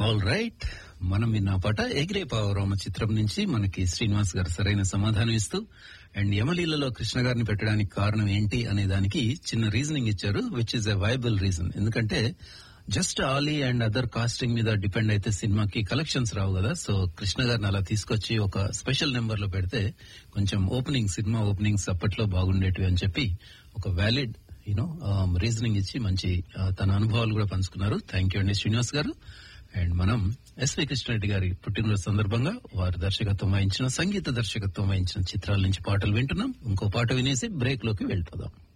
all right మనం విన్న పాట ఎగిరే పావురామ చిత్రం నుంచి మనకి శ్రీనివాస్ గారు సరైన సమాధానం ఇస్తూ అండ్ యమలీలలో కృష్ణ గారిని పెట్టడానికి కారణం ఏంటి అనే దానికి చిన్న రీజనింగ్ ఇచ్చారు which is a viable reason ఎందుకంటే just Ali and other casting మీద డిపెండ్ అయితే సినిమాకి కలెక్షన్స్ రావు కదా సో కృష్ణ గారిని అలా తీసుకొచ్చి ఒక స్పెషల్ నెంబర్ లో పెడితే కొంచెం ఓపెనింగ్ సినిమా ఓపెనింగ్స్ అప్పట్లో బాగుండేటివి అని చెప్పి ఒక వ్యాలిడ్ యూనో రీజనింగ్ ఇచ్చి మంచి ఆ, తన అనుభవాలు కూడా పంచుకున్నారు థ్యాంక్ యూ అండి శ్రీనివాస్ గారు అండ్ మనం ఎస్వి కృష్ణారెడ్డి గారి పుట్టినరోజు సందర్భంగా వారి దర్శకత్వం వహించిన సంగీత దర్శకత్వం వహించిన చిత్రాల నుంచి పాటలు వింటున్నాం ఇంకో పాట వినేసి బ్రేక్ లోకి వెళ్ళిపోదాం